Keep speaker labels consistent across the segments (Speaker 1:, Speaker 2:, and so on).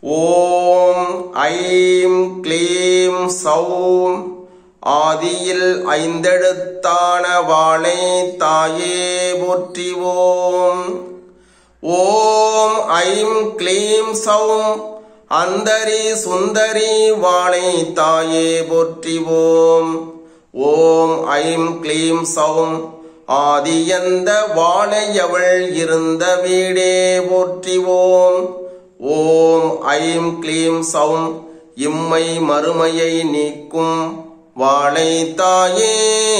Speaker 1: ஓம் I'm க்ளீம் சௌம் ஆதியில் ஐந்தெழுத்தான வாழை தாயே போற்றிவோம் ஓம் ஐம் க்ளீம் சௌம் அந்தரி சுந்தரி வாழை தாயே போற்றிவோம் ஓம் ஐம் க்ளீம் சௌம் ஆதியந்த வாழையவள் இருந்த வீடே போற்றிவோம் ஓம் ஐம் க்ளீம் சௌம் இம்மை மறுமையை நீக்கும் வாழை தாயே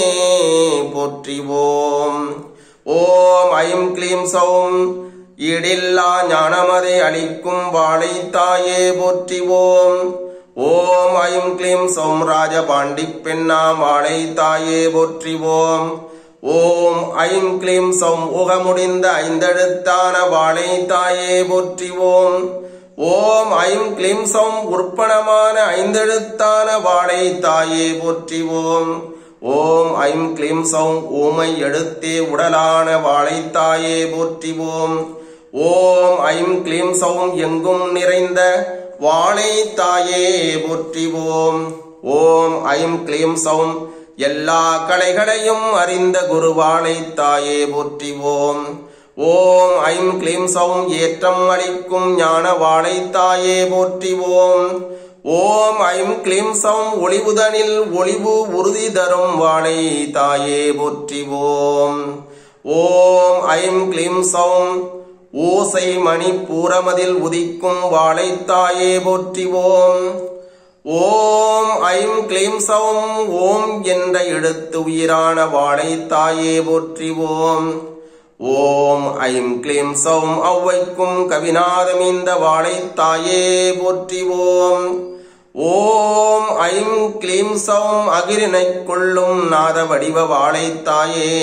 Speaker 1: போற்றிவோம் ஓம் ஐம் க்ளீம் சௌம் ஈடில்லா ஞானமதை அளிக்கும் வாழை தாயே போற்றிவோம் ஓம் ஐம் க்ளீம் சௌம் ராஜபாண்டி பெண்ணாம் வாழை தாயே போற்றிவோம் ஓம் ஐம் க்ளீம் சௌம் உகமுடிந்த ஐந்தெழுத்தான வாழை தாயே போற்றிவோம் ஓம் ஐம் க்ளீம் சௌம் உற்பணமான ஐந்தெழுத்தான வாழை தாயே போற்றிவோம் ஓம் ஐம் க்ளீம் சௌம் ஊமை எடுத்தே உடலான வாழை தாயே போற்றிவோம் ஓம் ஐம் க்ளீம் சௌம் எங்கும் நிறைந்த வாழை தாயே போற்றிவோம் ஓம் ஐம் க்ளீம் சௌம் எல்லா கலைகளையும் அறிந்த குருவானை தாயே போற்றிவோம் ஓம் ஐம் க்ளீம் சௌம் ஏற்றம் அளிக்கும் ஞான வாழை தாயே போற்றிவோம் ஓம் ஐம் க்ளீம் சௌம் ஒளிவுதனில் ஒளிவு உறுதி தரும் வாழை தாயே போற்றிவோம் ஓம் ஐம் க்ளீம் சௌம் ஓசை மணி பூரமதில் உதிக்கும் வாழை தாயே போற்றிவோம் ஓம் ஐம் க்ளீம் சௌம் ஓம் என்ற எழுத்து உயிரான வாழை தாயே போற்றிவோம் ஓம் ஐம் க்ளீம் சௌம் ஔவைக்கும் கவிநாதம் இந்த வாழை தாயே போற்றிவோம் ஓம் ஐம் க்ளீம் சௌம் அகிரினை கொள்ளும் நாத வடிவ வாழை தாயே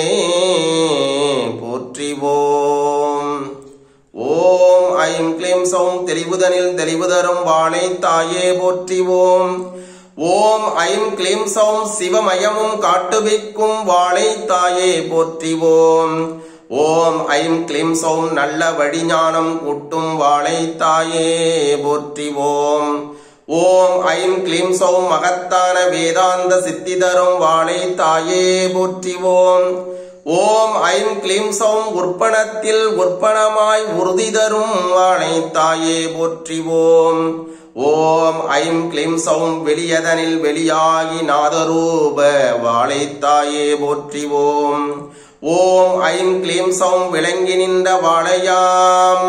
Speaker 1: போற்றிவோம் ஓம் ஐம் க்ளீம் சௌம் தெளிவுதனில் தெளிவுதரும் வாழை தாயே போற்றிவோம் ஓம் ஐம் க்ளீம் சௌம் சிவமயமும் காட்டுவிக்கும் வாழை தாயே போற்றிவோம் ஓம் ஐம் க்ளீம் சௌம் நல்ல வழிஞானம் கூட்டும் வாழை தாயே போற்றிவோம் ஓம் ஐம் க்ளீம் சௌம் மகத்தான வேதாந்த சித்தி தரும் வாழை தாயே போற்றிவோம் ஓம் ஐம் க்ளீம் சௌம் உற்பணத்தில் உற்பணமாய் உறுதி தரும் வாழை தாயே போற்றிவோம் ஓம் ஐம் க்ளீம் சௌம் வெளியதனில் வெளியாகி நாதரூப வாழை தாயே போற்றிவோம் ஓம் ஐம் க்ளீம் சௌம் விளங்கி நின்ற வாழையாம்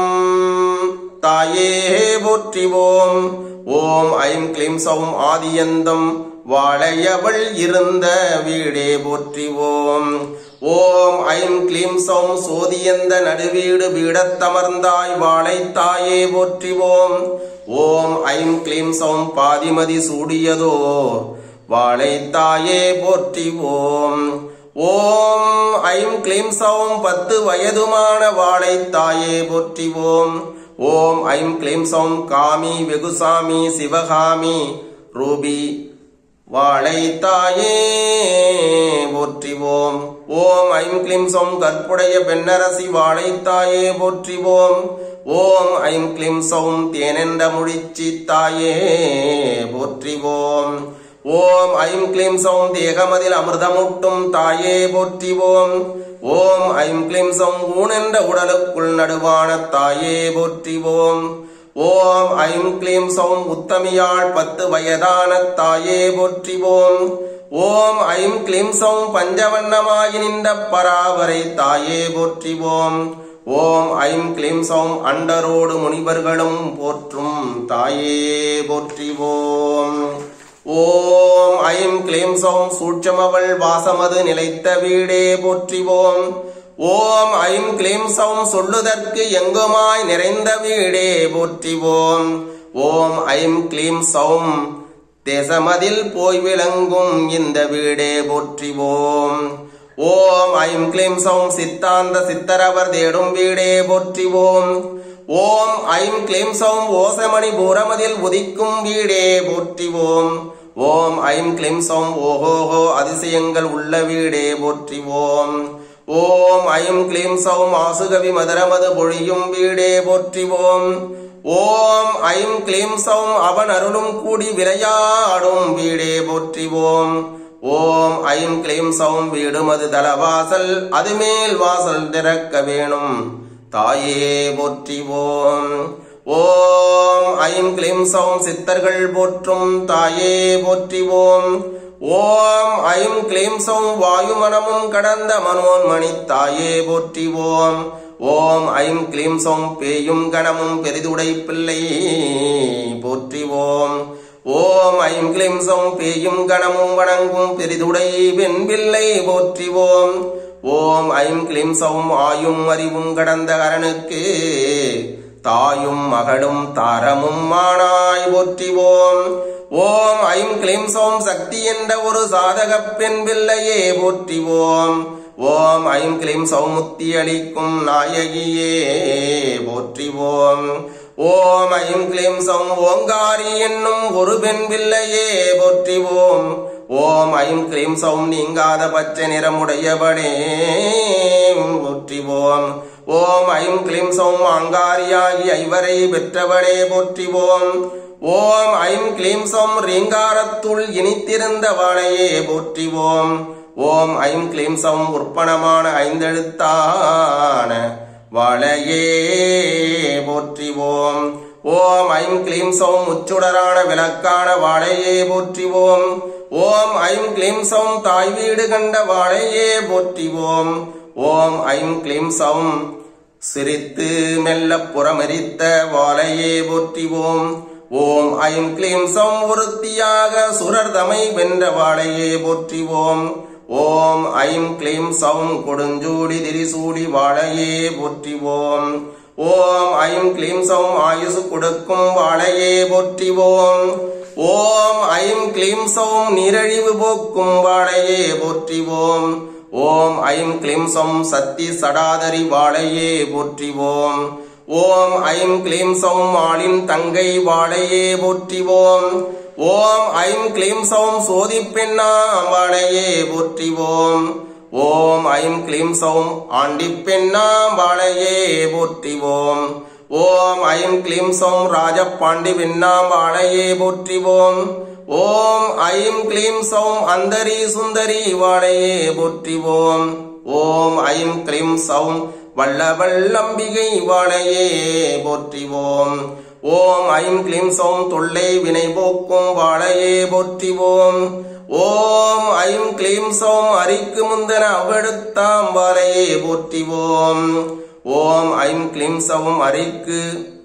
Speaker 1: தாயே போற்றிவோம் ஓம் ஐம் க்ளீம் சௌம் ஆதியந்தம் வாழையவள் இருந்த வீடே போற்றிவோம் ஓம் ஐம் க்ளீம் சௌம் சோதியந்த நடுவீடு பீடத்தமர்ந்தாய் வாழை தாயே போற்றிவோம் ஓம் ஐம் க்ளீம் சௌம் பாதிமதி சூடியதோ வாழை தாயே போற்றிவோம் ஓம் ஐம் க்ளீம் சௌம் பத்து வயதுமான வாழை தாயே போற்றிவோம் ஓம் ஐம் க்ளீம் சௌம் காமி வெகுசாமி சிவகாமி ரூபி வாழை தாயே போற்றிவோம் ஓம் ஐம் க்ளீம் சௌம் கற்புடைய பெண்ணரசி வாழை தாயே போற்றிவோம் ஓம் ஐம் க்ளீம் சௌம் தேனென்ற முடிச்சி தாயே போற்றிவோம் ஓம் ஐம் க்ளீம் சௌம் தேகமதில் அமிர்தமுட்டும் தாயே போற்றிவோம் ஓம் ஐம் க்ளீம் சௌம் ஊனென்ற உடலுக்குள் நடுவான தாயே போற்றிவோம் ஓம் ஐம் க்ளீம் சௌம் உத்தமியாள் பத்து வயதான தாயே போற்றிவோம் ஓம் ஐம் க்ளீம் சௌம் பஞ்சவண்ணமாகி நின்ற பராவரை தாயே போற்றிவோம் ஓம் ஐம் க்ளீம் சௌம் அண்டரோடு முனிவர்களும் போற்றும் தாயே போற்றிவோம் ஓம் ஐம் க்ளீம் சௌம் சூட்சமவள் வாசமது நிலைத்த வீடே போற்றிவோம் ஓம் ஐம் க்ளீம் சௌம் சொல்லுதற்கு எங்குமாய் நிறைந்த வீடே போற்றிவோம் ஓம் ஐம் க்ளீம் சௌம் தேசமதில் போய் விளங்கும் இந்த வீடே போற்றிவோம் ஓம் ஐம் க்ளீம் சௌம் சித்தாந்த சித்தரவர் தேடும் வீடே போற்றிவோம் ஓம் ஐம் க்ளீம் சௌம் ஓசமணி பூரமதில் உதிக்கும் வீடே போற்றிவோம் ஓம் ஐம் க்ளீம் சௌம் ஓஹோஹோ அதிசயங்கள் உள்ள வீடே போற்றிவோம் ஓம் ஐம் க்ளீம் சௌம் ஆசுகவி மதுரமது பொழியும் வீடே போற்றிவோம் ஓம் ஐம் கிளீம் சௌம் அவன் அருளும் கூடி விளையாடும் வீடே போற்றிவோம் ஓம் ஐம் கிளீம் சௌம் வீடும் அது தலவாசல் அது மேல் வாசல் திறக்க வேணும் தாயே போற்றிவோம் ஓம் ஐம் கிளீம் சௌம் சித்தர்கள் போற்றும் தாயே போற்றிவோம் ஓம் ஐம் கிளீம் சௌம் வாயுமனமும் கடந்த மனோன்மணி தாயே போற்றிவோம் ஓம் ஐம் கிளீம் சௌம் பேயும் கணமும் பெரிதுடை பிள்ளை போற்றிவோம் ஓம் ஐம் கிளீம் சௌம் பேயும் கணமும் வணங்கும் பெரிதுடை வெண்பிள்ளை போற்றிவோம் ஓம் ஐம் கிளீம் சௌம் ஆயும் அறிவும் கடந்த அரணுக்கு தாயும் மகளும் தாரமும் மானாய் போற்றிவோம் ஓம் ஐம் கிளீம் சோம் சக்தி என்ற ஒரு சாதக பெண் பிள்ளையே போற்றிவோம் ஓம் ஐம் கிளீம் சௌமுக்தி அளிக்கும் நாயகியே போற்றிவோம் ஓம் ஐம் கிளீம் சௌம் ஓங்காரி என்னும் ஒரு பெண் பிள்ளையே போற்றிவோம் ஓம் ஐம் கிளீம் சௌம் நீங்காத பச்சை நிறமுடையவனே போற்றிவோம் ஓம் ஐம் கிளீம் சௌம் அங்காரியாகி ஐவரை பெற்றவனே போற்றிவோம் ஓம் ஐம் கிளீம் சௌம் ரீங்காரத்துள் இனித்திருந்த வாழையே போற்றிவோம் ஓம் ஐம் கிளீம் சௌம் உற்பணமான ஐந்தெழுத்தான வாழையே போற்றிவோம் ஓம் ஐம் கிளீம் சௌம் முச்சுடரான விளக்கான வாழையே போற்றிவோம் ஓம் ஐம் கிளீம் சௌம் தாய் வீடு கண்ட வாழையே போற்றிவோம் ஓம் ஐம் கிளீம் சௌம் சிரித்து மெல்ல புறமரித்த வாழையே போற்றிவோம் ஓம் ஐம் கிளீம் சௌம் ஒருத்தியாக சுரர்தமை வென்ற வாழையே போற்றிவோம் ஓம் ஐம் கிளீம் சௌம் கொடுஞ்சூடி திரிசூடி வாழையே போற்றிவோம் ஓம் ஐம் கிளீம் சௌம் ஆயுசு கொடுக்கும் வாழையே போற்றிவோம் ஓம் ஐம் கிளீம் சௌம் நீரழிவு போக்கும் வாழையே போற்றிவோம் ஓம் ஐம் கிளீம் சௌம் சத்தி சடாதரி வாழையே போற்றிவோம் ஓம் ஐம் கிளீம் சௌம் ஆளின் தங்கை வாழையே போற்றிவோம் ஓம் ஐம் கிளீம் சௌம் சோதி பெண்ணா வாழையே போற்றிவோம் ஓம் ஐம் கிளீம் சௌம் ஆண்டி பெண்ணா வாழையே போற்றிவோம் ஓம் ஐம் கிளீம் சௌம் ராஜபாண்டி வெண்ணா வாழையே போற்றிவோம் ஓம் ஐம் கிளீம் சௌம் அந்தரி சுந்தரி வாழையே போற்றிவோம் ஓம் ஐம் கிளீம் சௌம் வல்லவல்லம்பிகை வாழையே போற்றிவோம் ஓம் ஐம் கிளீம் சௌம் தொல்லை வினை போக்கும் வாழையே போற்றிவோம் ஓம் ஐம் கிளீம் சௌம் அரிக்கு முந்தன அவ்வெடுத்தாம் வாழையே போற்றிவோம் ஓம் ஐம் கிளீம் சௌம் அரிக்கு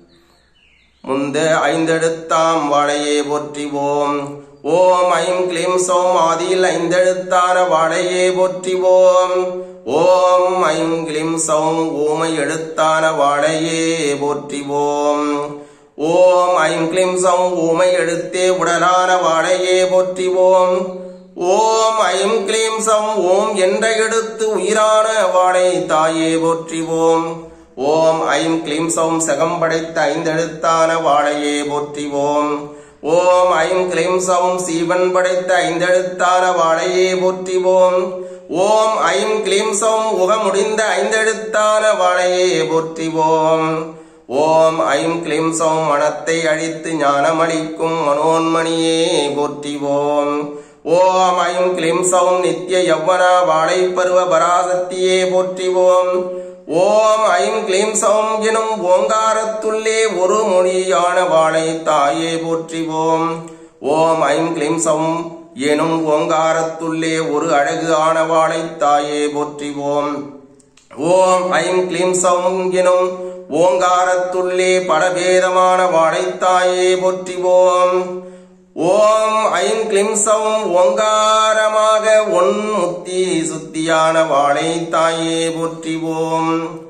Speaker 1: முந்த ஐந்தெழுத்தாம் வாழையே போற்றிவோம் ஓம் ஐம் கிளீம் சௌம் ஆதியில் ஐந்தெழுத்தான வாழையே போற்றிவோம் ஓம் ஐம் கிளீம் சௌம் ஊமை எழுத்தான வாழையே போற்றிவோம் ஓம் ஐம் கிளீம் சௌம் ஊமை எழுத்தே உடலான வாழையே போற்றிவோம் ஓம் ஐம் கிளீம் சம் ஓம் என்ற எழுத்து உயிரான வாழை தாயே போற்றிவோம் ஓம் ஐம் கிளீம் சௌம் சகம் படைத்த ஐந்தெழுத்தான வாழையே போற்றிவோம் ஓம் ஐம் கிளீம் சௌம் சீவன் படைத்த ஐந்தெழுத்தான வாழையே போற்றிவோம் ஓம் ஐம் கிளீம் சௌம் உக முடிந்த ஐந்தெழுத்தான வாழையே போற்றிவோம் ஓம் ஐம் கிளீம் சௌம் மனத்தை அழித்து ஞானமளிக்கும் மனோன்மணியே போற்றிவோம் ஓம் ஐம் கிளீம் சௌம் நித்திய யவ்வனா வாழை பருவ பராசக்தியே போற்றிவோம் ஓம் ஐம் கிளீம் சௌம் எனும் ஓங்காரத்துள்ளே ஒரு மொழியான வாழை தாயே போற்றிவோம் ஓம் ஐம் கிளீம் சௌம் எனும் ஓங்காரத்துள்ளே ஒரு அழகு ஆன வாழை தாயே போற்றிவோம் ஓம் ஐம் கிளீம் சௌம் எனும் ஓங்காரத்துள்ளே படபேதமான வாழைத்தாயே போற்றிவோம் ஓம் ஐம் கிளிம் சௌம் ஓங்காரமாக ஒன் முத்தி சுத்தியான வாழைத்தாயே போற்றிவோம்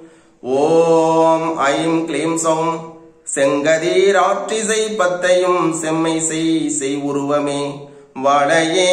Speaker 1: ஓம் ஐம் கிளீம் சௌம் செங்கதீர் ஆற்றிசை பத்தையும் செம்மை செய் செய் உருவமே வாழையே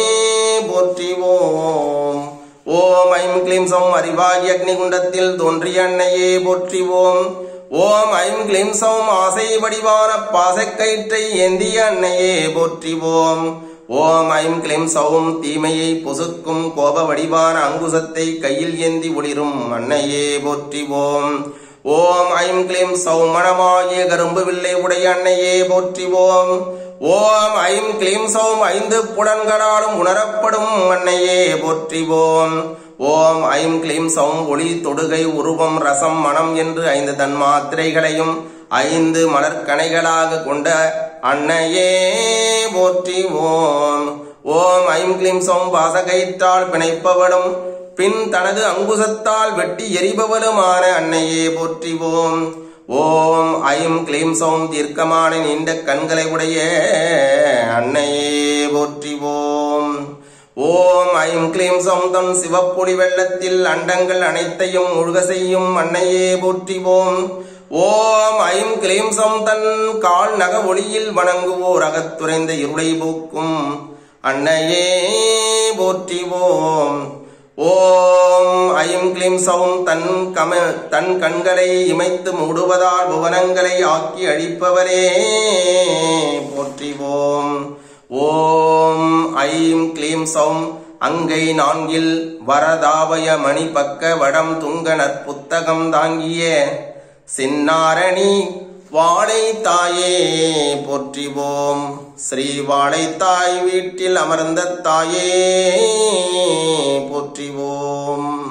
Speaker 1: போற்றிவோம் ஓம் ஐம் கிளீம் சௌம் அறிவாகி அக்னிகுண்டத்தில் தோன்றிய அன்னையே போற்றிவோம் ஓம் ஐம் கிளீம் சௌம் ஆசை வடிவான பாசக்கயிற்றை ஏந்திய அன்னையே போற்றிவோம் ஓம் ஐம் கிளீம் சௌம் தீமையை பொசுக்கும் கோப வடிவான அங்குசத்தை கையில் ஏந்தி ஒளிரும் அன்னையே போற்றிவோம் ஓம் ஐம் கிளீம் சௌமணமாகிய கரும்பு வில்லை உடைய அன்னையே போற்றிவோம் ஓம் ஐம் கிளீம் சௌம் ஐந்து புலன்களாலும் உணரப்படும் அன்னையே போற்றிவோம் ஓம் ஐம் கிளீம் சௌம் ஒளி தொடுகை உருவம் ரசம் மனம் என்று ஐந்து தன்மாத்திரைகளையும் ஐந்து மலர்கணைகளாக கொண்ட அன்னையே போற்றிவோம் ஓம் ஐம் கிளீம் சௌம் வாசகைத்தால் பிணைப்பவளும் பின் தனது அங்குசத்தால் வெட்டி எரிபவளுமான அன்னையே போற்றிவோம் ஓம் ஐம் கிளீம் சௌம் தீர்க்கமான நீண்ட கண்களை உடைய அன்னையே போற்றிவோம் ஓம் ஐம் கிளீம் சௌம் தம் சிவப்பொடி வெள்ளத்தில் அண்டங்கள் அனைத்தையும் முழுக செய்யும் அன்னையே போற்றிவோம் ஓம் ஐம் கிளீம் சௌம் தன் கால் நக ஒளியில் வணங்குவோர் அகத்துறைந்த இருளை போக்கும் அன்னையே போற்றிவோம் ஓம் ஐம் கிளீம் சௌம் தன் கம தன் கண்களை இமைத்து மூடுவதால் புவனங்களை ஆக்கி அழிப்பவரே போற்றிவோம் ஓம் ஐம் கிளீம் சௌம் அங்கை நான்கில் வரதாவய மணி பக்க வடம் துங்க நற்புத்தகம் தாங்கிய சின்னாரணி வாழை தாயே போற்றிவோம் ஸ்ரீ வாழை தாய் வீட்டில் அமர்ந்த தாயே போற்றிவோம்